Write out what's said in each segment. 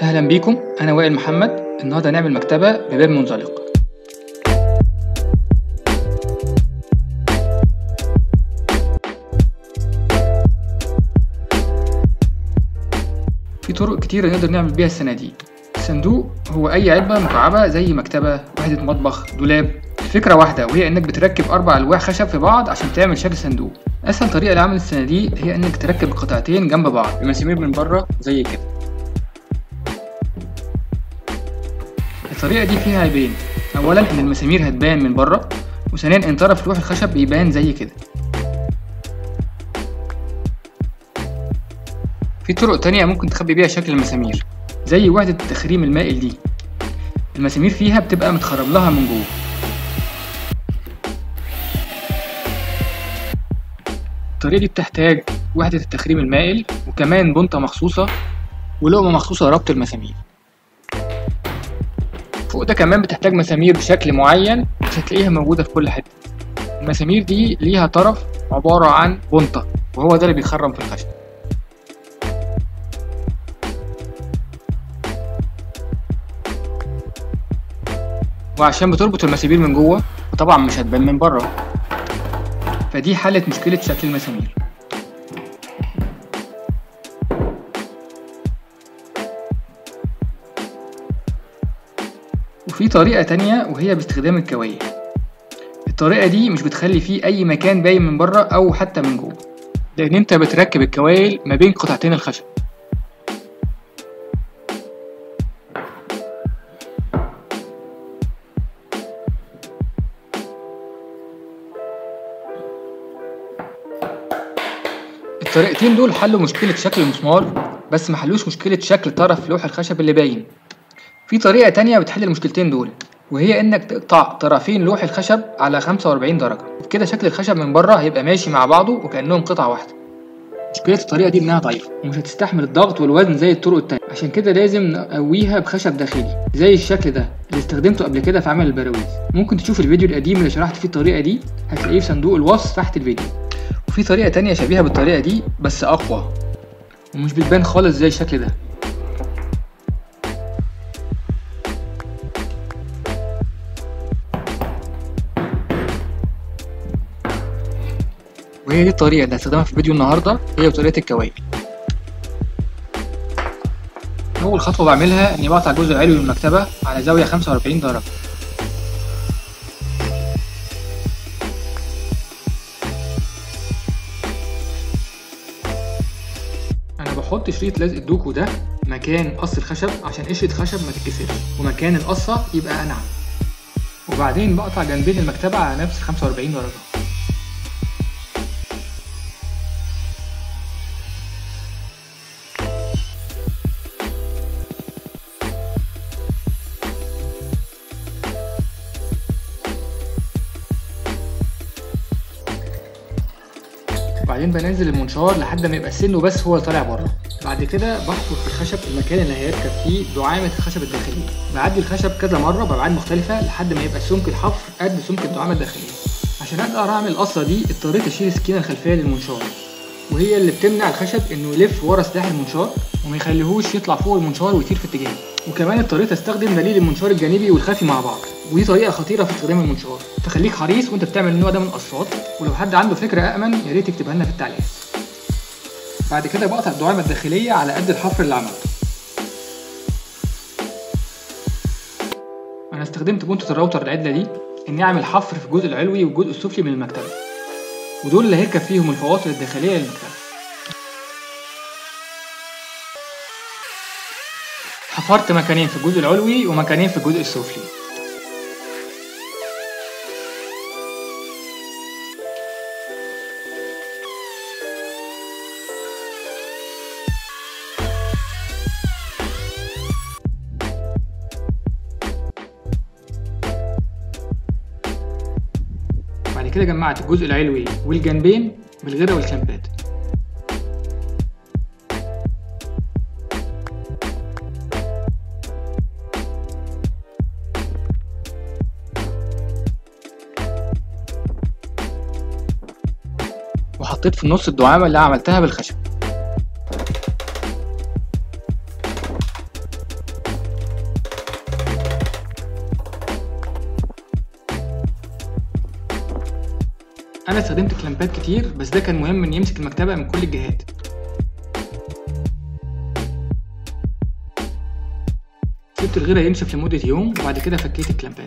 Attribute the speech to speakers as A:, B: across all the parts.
A: أهلا بيكم أنا وائل محمد النهاردة هنعمل مكتبة بباب منزلق في طرق كتيرة نقدر نعمل بيها الصناديق الصندوق هو أي علبة مكعبة زي مكتبة وحدة مطبخ دولاب الفكرة واحدة وهي إنك بتركب أربع ألواح خشب في بعض عشان تعمل شكل صندوق أسهل طريقة لعمل الصناديق هي إنك تركب القطعتين جنب بعض بمسامير من بره زي كده الطريقة دي فيها عيبين أولا إن المسامير هتبان من بره وثانيا إن طرف لوح الخشب بيبان زي كده في طرق تانية ممكن تخبي بيها شكل المسامير زي وحدة التخريم المائل دي المسامير فيها بتبقى متخرم لها من جوه الطريقة دي بتحتاج وحدة التخريم المائل وكمان بنطة مخصوصة ولقمة مخصوصة لربط المسامير فوق ده كمان بتحتاج مسامير بشكل معين مش هتلاقيها موجودة في كل حتة المسامير دي ليها طرف عبارة عن بنطة وهو ده اللي بيخرم في الخشب وعشان بتربط المسامير من جوه وطبعا مش هتبان من بره فدي حلت مشكلة شكل المسامير وفي طريقة تانية وهي باستخدام الكواية الطريقة دي مش بتخلي فيه أي مكان باين من بره أو حتى من جوه لأن أنت بتركب الكوايل ما بين قطعتين الخشب الطريقتين دول حلوا مشكلة شكل المسمار بس محلوش مشكلة شكل طرف لوح الخشب اللي باين في طريقة تانية بتحل المشكلتين دول وهي انك تقطع طرفين لوح الخشب على 45 درجة وبكده شكل الخشب من بره هيبقى ماشي مع بعضه وكأنهم قطعة واحدة مشكلة الطريقة دي انها ضعيفة ومش هتستحمل الضغط والوزن زي الطرق التانية عشان كده لازم نقويها بخشب داخلي زي الشكل ده اللي استخدمته قبل كده في عمل البراويز ممكن تشوف الفيديو القديم اللي شرحت فيه الطريقة دي هتلاقيه في صندوق الوصف تحت الفيديو وفي طريقة تانية شبيهة بالطريقة دي بس أقوى ومش بتبان خالص زي الشكل ده وهي دي الطريقة اللي هستخدمها في الفيديو النهاردة هي طريقة الكوايل أول خطوة بعملها إني بقطع الجزء العلوي من المكتبة على زاوية 45 درجة أنا بحط شريط لزق الدوكو ده مكان قص الخشب عشان قشرة خشب ما تتكسرش ومكان القصة يبقى أنعم وبعدين بقطع جنبين المكتبة على نفس 45 درجة وبعدين بنزل المنشار لحد ما يبقى سنه بس هو اللي طالع بره بعد كده بحفر في الخشب المكان اللي هيركب فيه دعامة الخشب الداخلية بعدي الخشب كذا مرة بأبعاد مختلفة لحد ما يبقى سمك الحفر قد سمك الدعامة الداخلية عشان اقدر اعمل القصة دي اضطريت اشيل السكينة الخلفية للمنشار وهي اللي بتمنع الخشب انه يلف ورا سلاح المنشار وما يخليهوش يطلع فوق المنشار ويطير في اتجاه وكمان اضطريت استخدم دليل المنشار الجانبي والخفي مع بعض ودي طريقة خطيرة في استخدام المنشار فخليك حريص وانت بتعمل النوع ده من القصات ولو حد عنده فكرة أأمن يا ريت تكتبها لنا في التعليقات بعد كده بقطع الدعامة الداخلية على قد الحفر اللي عملته أنا استخدمت بنطة الراوتر العدلة دي إني أعمل حفر في الجزء العلوي والجزء السفلي من المكتبة ودول اللي هيركب فيهم الفواصل الداخلية للمكتبة حفرت مكانين في الجزء العلوي ومكانين في الجزء السفلي بعد كده جمعت الجزء العلوي والجنبين بالغيرة والكامبات وحطيت في النص الدعامة اللي عملتها بالخشب انا استخدمت كلامبات كتير بس ده كان مهم ان يمسك المكتبه من كل الجهات سبت الغيره ينشف لمده يوم وبعد كده فكيت الكلامبات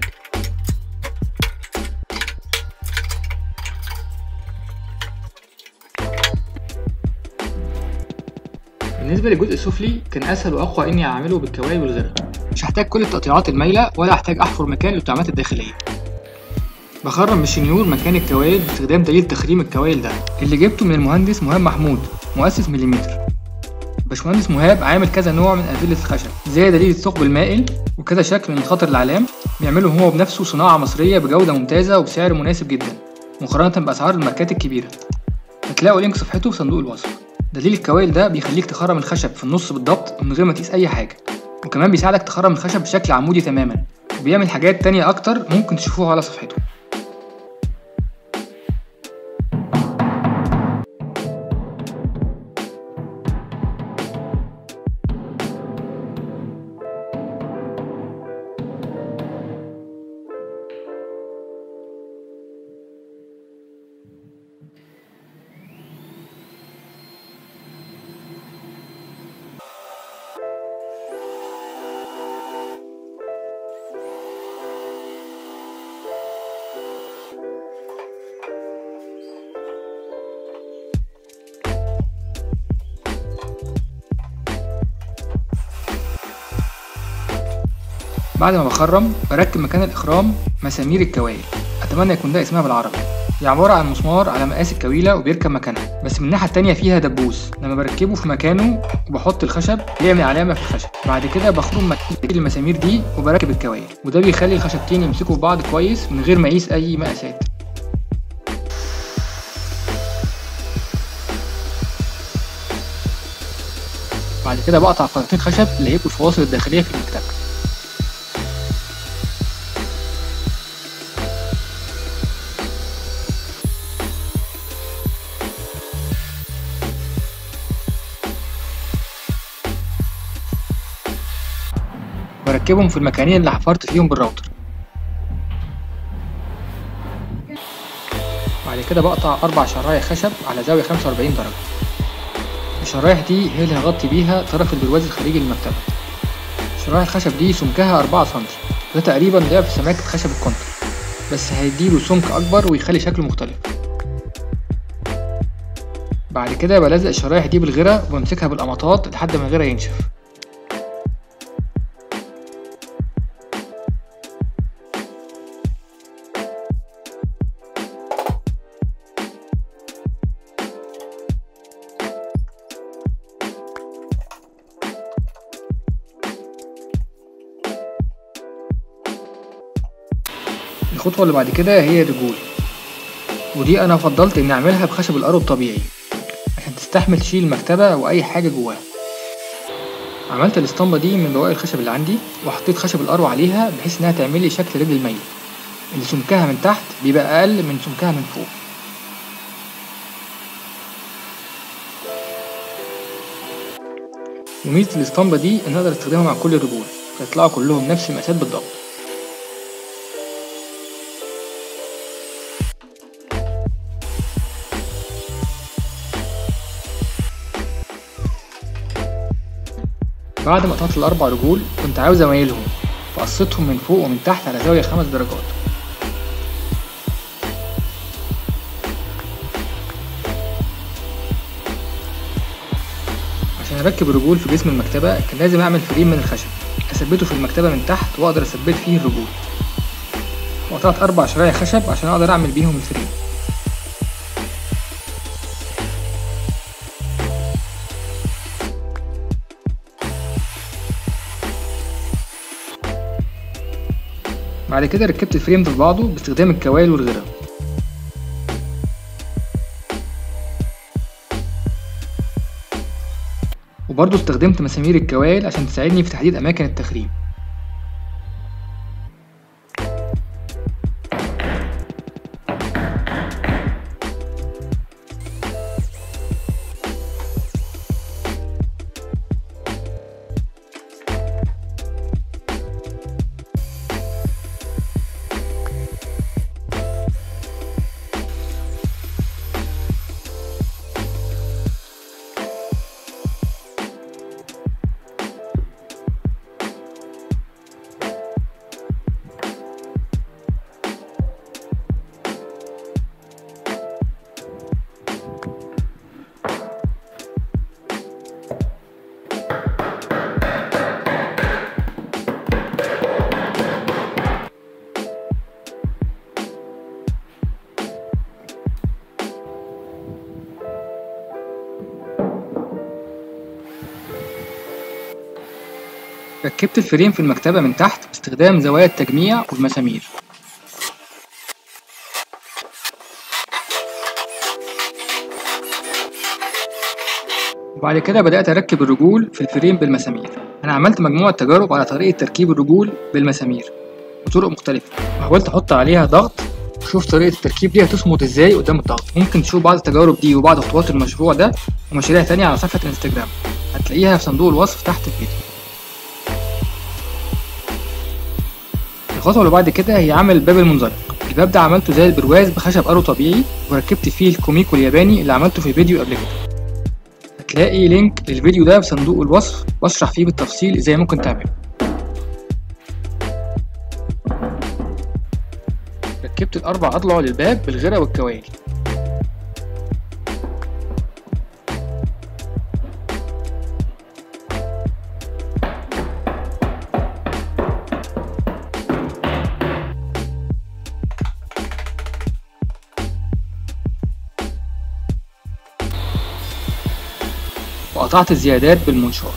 A: بالنسبه للجزء السفلي كان اسهل واقوى اني اعمله بالكواي والغيره مش هحتاج كل التقطيعات المايله ولا هحتاج احفر مكان للطعمات الداخليه بخرم بالشنيور مكان الكوايل باستخدام دليل تخريم الكوايل ده اللي جبته من المهندس مهاب محمود مؤسس مليمتر باشمهندس مهاب عامل كذا نوع من أدلة الخشب زي دليل الثقب المائل وكذا شكل من خطر الأعلام بيعمله هو بنفسه صناعة مصرية بجودة ممتازة وبسعر مناسب جدا مقارنة بأسعار الماركات الكبيرة هتلاقوا لينك صفحته في صندوق الوصف دليل الكوايل ده بيخليك تخرم الخشب في النص بالضبط من غير ما تقيس أي حاجة وكمان بيساعدك تخرم الخشب بشكل عمودي تماما وبيعمل حاجات تانية أكتر ممكن تشوفوها على صفحته بعد ما بخرم بركب مكان الإخرام مسامير الكوايل أتمنى يكون ده اسمها بالعربي هي عبارة عن مسمار على مقاس الكويلة وبيركب مكانها بس من الناحية التانية فيها دبوس لما بركبه في مكانه وبحط الخشب بيعمل علامة في الخشب بعد كده بخرم مكان المسامير دي وبركب الكوايل وده بيخلي الخشبتين يمسكوا في بعض كويس من غير ما اقيس أي مقاسات بعد كده بقطع قطعتين خشب اللي هيبقوا الفواصل الداخلية في المكتبة بركبهم في المكانين اللي حفرت فيهم بالراوتر بعد كده بقطع أربع شرايح خشب على زاوية 45 درجة الشرايح دي هي اللي هغطي بيها طرف البرواز الخارجي للمكتبة شرايح الخشب دي سمكها أربعة سنتي ده تقريبا ضعف سماكة خشب الكونتر بس هيديله سمك أكبر ويخلي شكله مختلف بعد كده بلزق الشرايح دي بالغيرة وبمسكها بالقمطات لحد ما الغيرة ينشف الخطوة اللي بعد كده هي الرجول ودي أنا فضلت إني أعملها بخشب الأرو الطبيعي عشان تستحمل تشيل المكتبة وأي حاجة جواها عملت الاسطمبة دي من بواقي الخشب اللي عندي وحطيت خشب الأرو عليها بحيث إنها تعملي شكل رجل الميت اللي سمكها من تحت بيبقى أقل من سمكها من فوق وميزة الاسطمبة دي إن أقدر أستخدمها مع كل الرجول فيطلعوا كلهم نفس المقاسات بالضبط بعد ما قطعت الأربع رجول كنت عاوز أميلهم فقصيتهم من فوق ومن تحت على زاوية خمس درجات عشان أركب الرجول في جسم المكتبة كان لازم أعمل فريم من الخشب أثبته في المكتبة من تحت وأقدر أثبت فيه الرجول وقطعت أربع شرايح خشب عشان أقدر أعمل بيهم الفريم بعد كده ركبت الفريم ده في بعضه باستخدام الكوايل والغيرة وبرضه استخدمت مسامير الكوايل عشان تساعدني في تحديد أماكن التخريم ركبت الفريم في المكتبة من تحت باستخدام زوايا التجميع والمسامير وبعد كده بدأت أركب الرجول في الفريم بالمسامير أنا عملت مجموعة تجارب على طريقة تركيب الرجول بالمسامير بطرق مختلفة وحاولت أحط عليها ضغط وشوف طريقة التركيب دي هتصمد ازاي قدام الضغط ممكن تشوف بعض التجارب دي وبعض خطوات المشروع ده ومشاريع تانية على صفحة الانستجرام هتلاقيها في صندوق الوصف تحت الفيديو الخطوة اللي بعد كده هي عمل الباب المنزلق الباب ده عملته زي البرواز بخشب ارو طبيعي وركبت فيه الكوميكو الياباني اللي عملته في فيديو قبل كده هتلاقي لينك للفيديو ده في صندوق الوصف بشرح فيه بالتفصيل ازاي ممكن تعمله ركبت الأربع أضلع للباب بالغرة والكوالي وقطعت الزيادات بالمنشار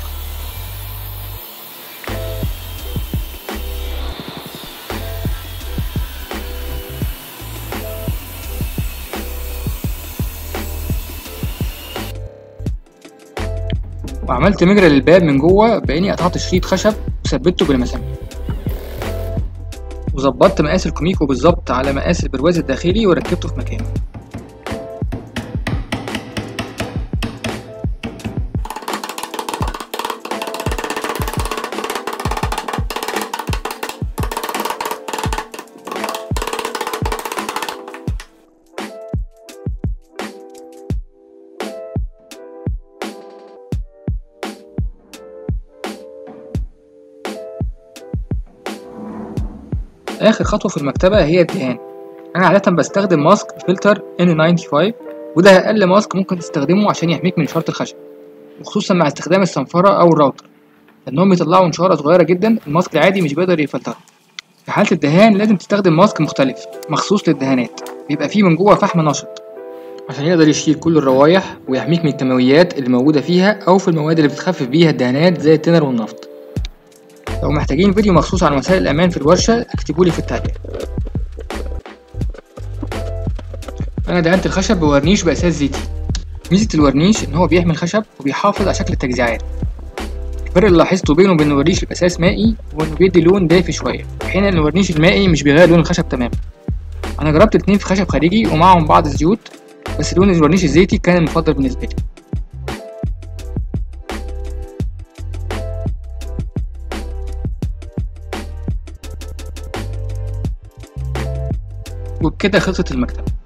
A: وعملت مجرى للباب من جوه باني قطعت شريط خشب وثبته بالمسامير وظبطت مقاس الكوميكو بالظبط على مقاس البرواز الداخلي وركبته في مكانه آخر خطوة في المكتبة هي الدهان أنا عادة بستخدم ماسك فلتر N95 وده أقل ماسك ممكن تستخدمه عشان يحميك من إشارة الخشب وخصوصا مع استخدام الصنفرة أو الراوتر لأنهم بيطلعوا نشارة صغيرة جدا الماسك العادي مش بيقدر يفلترها في حالة الدهان لازم تستخدم ماسك مختلف مخصوص للدهانات بيبقى فيه من جوه فحم نشط عشان يقدر يشيل كل الروايح ويحميك من الكيماويات اللي موجودة فيها أو في المواد اللي بتخفف بيها الدهانات زي التنر والنفط لو محتاجين فيديو مخصوص عن وسائل الأمان في الورشة اكتبولي في التعليق أنا دهنت الخشب بورنيش بأساس زيتي ميزة الورنيش إن هو بيحمي الخشب وبيحافظ على شكل التجزيعات الفرق اللي لاحظته بينه وبين الورنيش بأساس مائي هو إنه بيدي لون دافي شوية في حين إن الورنيش المائي مش بيغير لون الخشب تماما أنا جربت الاتنين في خشب خارجي ومعهم بعض الزيوت بس لون الورنيش الزيتي كان المفضل بالنسبة لي وبكده خلصت المكتبة